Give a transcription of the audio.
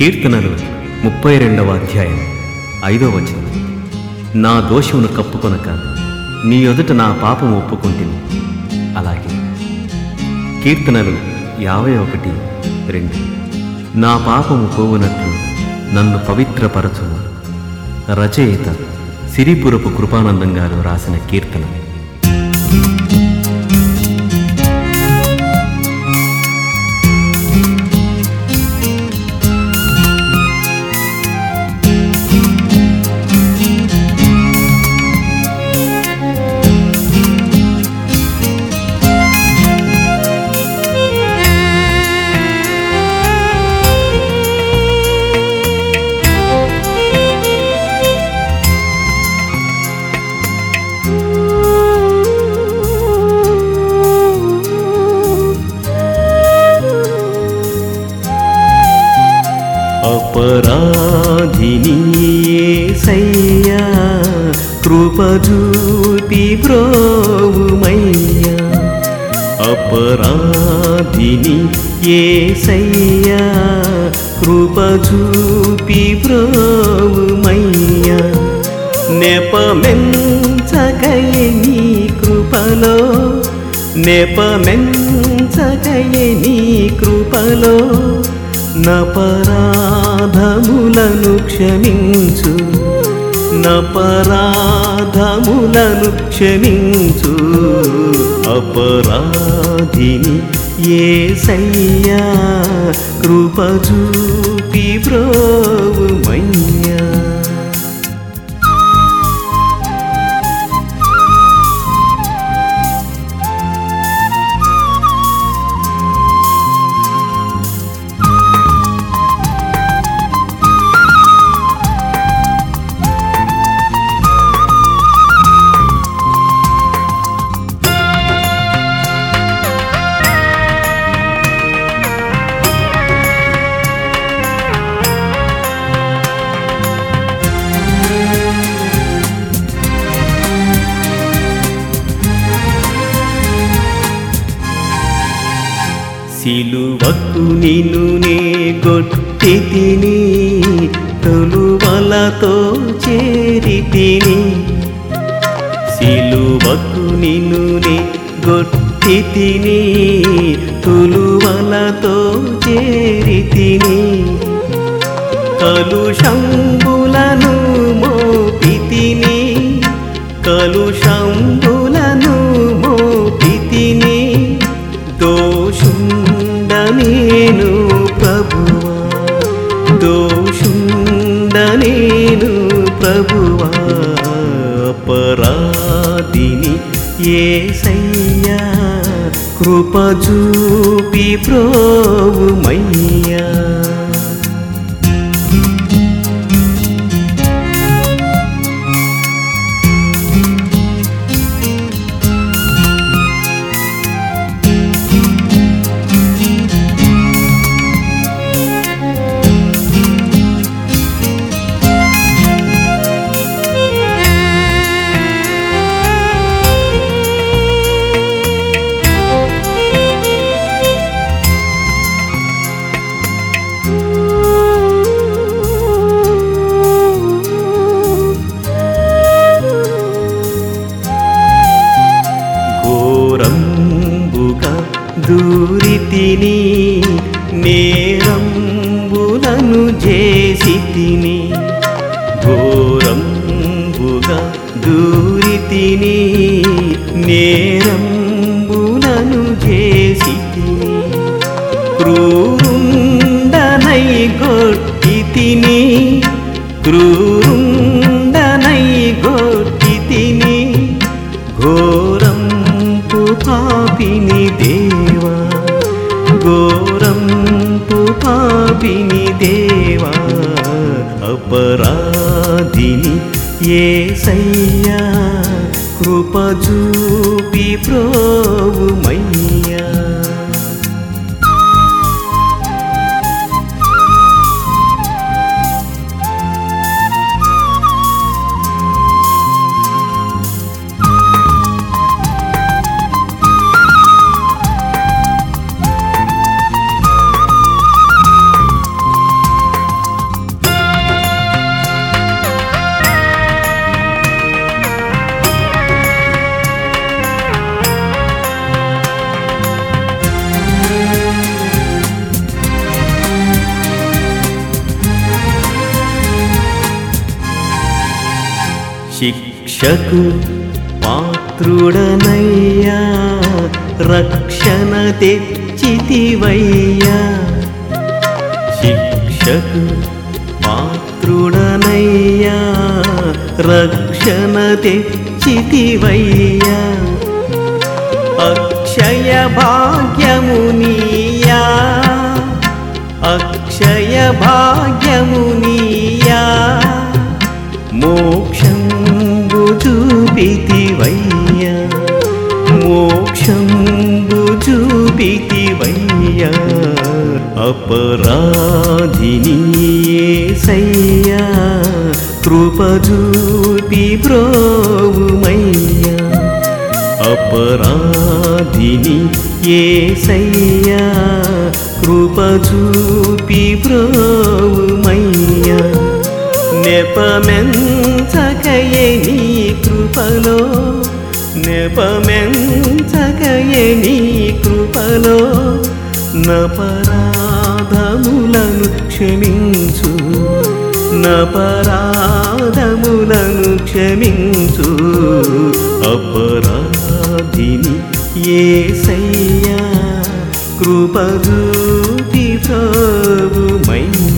కీర్తనలు ముప్పై రెండవ అధ్యాయం ఐదో వచనం నా దోషమును కప్పుకొనక నీ ఎదుట నా పాపం ఒప్పుకుంటుంది అలాగే కీర్తనలు యాభై ఒకటి రెండు నా పాపము పోవునట్లు నన్ను పవిత్రపరచును రచయిత సిరిపురపు కృపానందం గారు రాసిన కీర్తన అపరాధిని సయ్యా కృపజూపి బ్రోవుమయ్యా అపరాధిని ఏ సయ్యా కృపజూపి బ్రోవుమయ్యా నెపమెంచకై నీ కృపలో నెపమెంచకై నీ కృపలో నపరాధములను క్షమించు నపరాధములను క్షమించు అపరాధిని ఏ సయ్యా కృపజూపి బ్రోవుమయ్యా సిలువకు నిన్ను నే గొట్టి తిని తొలువలతో చేరి తిని సిలువకు నిన్ను నే గొట్టి తిని తులువలతో చేరి తిని కలుషంబులను మోపి తిని కలుషంబులను మోపి తిని దోషుండ నేను ప్రభువా దోషుండ నేను ప్రభువా అపరాధిని ఏ సయ్యా కృపజూపి ప్రోవుమయ్యా ఘోరంబుగా దూరితిని నేరంబులను చేసి తిని ఘోరంబుగా దూరితిని నేరంబులను చేసి తిని క్రూరుండనై గొట్టి తిని క్రూరుండనై గొట్టి తిని ఘోరంపు పాపిని దేవా ఘోరంపు పాపిని దేవా అపరాధిని ఏ సయ్యా కృపజూపి ప్రోవుమయ్యా శిక్షకు పాత్రుడనయ్యా రక్షణ తెచ్చితివయ్యా శిక్షకు పాత్రుడనయ్యా రక్షణ తెచ్చితివయ్యా అక్షయ భాగ్యమునియా అక్షయ భాగ్యమునియా మోక్షం చూపితివయ్యా మోక్షం చూపితివయ్యా అపరాధిని సయ్యా కృపజూపి బ్రోవుమయ్యా అపరాధిని ఏసయ్యా కృపచూపి బ్రోవుమయ్యా నెపమెంచకయే నీ కృపలో నెపమెంచకయే నీ కృపలో నపరాధములను క్షమించు నపరాధములను క్షమించు అపరాధిని ఏసయ్యా కృపజూపి ప్రభుమయ్యా